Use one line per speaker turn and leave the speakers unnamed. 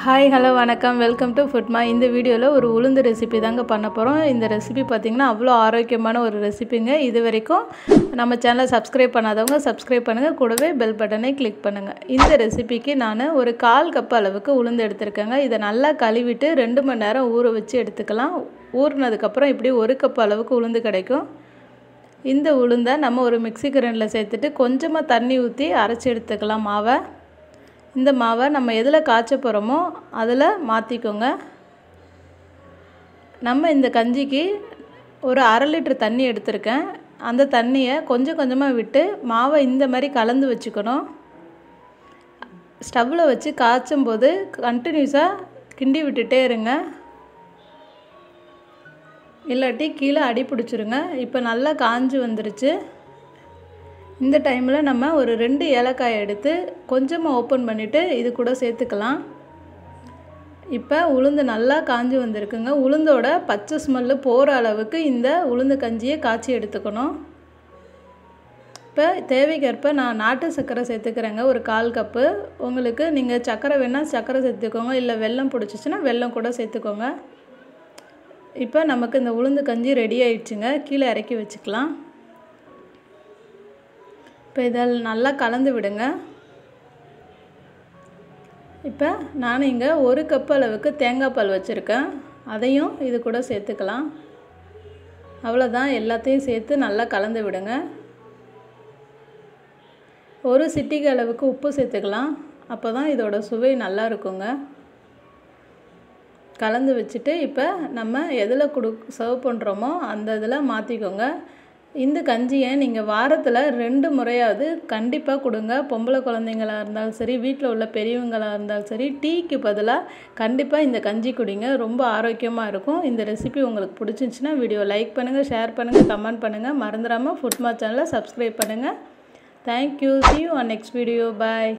hi hello வணக்கம் welcome to Foodma இந்த வீடியோவில் ஒரு உளுந்து ரெசிபி தாங்க பண்ண போகிறோம் இந்த ரெசிபி பார்த்திங்கன்னா அவ்வளோ ஆரோக்கியமான ஒரு ரெசிபிங்க இது வரைக்கும் நம்ம சேனலை சப்ஸ்கிரைப் பண்ணாதவங்க சப்ஸ்கிரைப் பண்ணுங்கள் கூடவே பெல் பட்டனை கிளிக் பண்ணுங்கள் இந்த ரெசிபிக்கு நான் ஒரு கால் கப் அளவுக்கு உளுந்து எடுத்திருக்கேங்க இதை நல்லா கழுவிட்டு ரெண்டு மணி நேரம் ஊற வச்சு எடுத்துக்கலாம் ஊறினதுக்கப்புறம் இப்படி ஒரு கப் அளவுக்கு உளுந்து கிடைக்கும் இந்த உளுந்தை நம்ம ஒரு மிக்சி கிரைண்டில் சேர்த்துட்டு கொஞ்சமாக தண்ணி ஊற்றி அரைச்சி எடுத்துக்கலாம் மாவை இந்த மாவை நம்ம எதில் காய்ச்ச போகிறோமோ அதில் மாற்றிக்கோங்க நம்ம இந்த கஞ்சிக்கு ஒரு அரை லிட்டர் தண்ணி எடுத்திருக்கேன் அந்த தண்ணியை கொஞ்சம் கொஞ்சமாக விட்டு மாவை இந்த மாதிரி கலந்து வச்சுக்கணும் ஸ்டவ்வில் வச்சு காய்ச்சும் போது கண்டினியூஸாக கிண்டி விட்டுட்டே இருங்க இல்லாட்டி கீழே அடி பிடிச்சிருங்க இப்போ நல்லா காஞ்சி வந்துருச்சு இந்த டைமில் நம்ம ஒரு ரெண்டு ஏலக்காய் எடுத்து கொஞ்சமாக ஓப்பன் பண்ணிவிட்டு இது கூட சேர்த்துக்கலாம் இப்போ உளுந்து நல்லா காஞ்சி வந்திருக்குங்க உளுந்தோட பச்சை ஸ்மெல்லு போகிற அளவுக்கு இந்த உளுந்து கஞ்சியை காய்ச்சி எடுத்துக்கணும் இப்போ தேவைக்கேற்ப நான் நாட்டு சர்க்கரை சேர்த்துக்கிறேங்க ஒரு கால் கப்பு உங்களுக்கு நீங்கள் சர்க்கரை வேணால் சர்க்கரை சேர்த்துக்கோங்க இல்லை வெல்லம் பிடிச்சிச்சின்னா வெல்லம் கூட சேர்த்துக்கோங்க இப்போ நமக்கு இந்த உளுந்து கஞ்சி ரெடி ஆயிடுச்சுங்க கீழே இறக்கி வச்சுக்கலாம் இப்போ இதில் நல்லா கலந்து விடுங்க இப்போ நான் இங்கே ஒரு கப் அளவுக்கு தேங்காய் பால் வச்சுருக்கேன் அதையும் இது கூட சேர்த்துக்கலாம் அவ்வளோதான் எல்லாத்தையும் சேர்த்து நல்லா கலந்து விடுங்க ஒரு சிட்டிகை அளவுக்கு உப்பு சேர்த்துக்கலாம் அப்போ தான் இதோட சுவை நல்லா இருக்குங்க கலந்து வச்சுட்டு இப்போ நம்ம எதில் கொடு சர்வ் பண்ணுறோமோ அந்த இதில் மாற்றிக்கோங்க இந்த கஞ்சியை நீங்கள் வாரத்தில் ரெண்டு முறையாவது கண்டிப்பாக கொடுங்க பொம்பளை குழந்தைங்களாக இருந்தாலும் சரி வீட்டில் உள்ள பெரியவங்களாக இருந்தாலும் சரி டீக்கு பதிலாக கண்டிப்பாக இந்த கஞ்சி குடிங்க ரொம்ப ஆரோக்கியமாக இருக்கும் இந்த ரெசிபி உங்களுக்கு பிடிச்சிருந்துச்சின்னா வீடியோ லைக் பண்ணுங்கள் ஷேர் பண்ணுங்கள் கமெண்ட் பண்ணுங்கள் மறந்துடாமல் ஃபுட்மா சேனலை சப்ஸ்கிரைப் பண்ணுங்கள் thank you see you on next video bye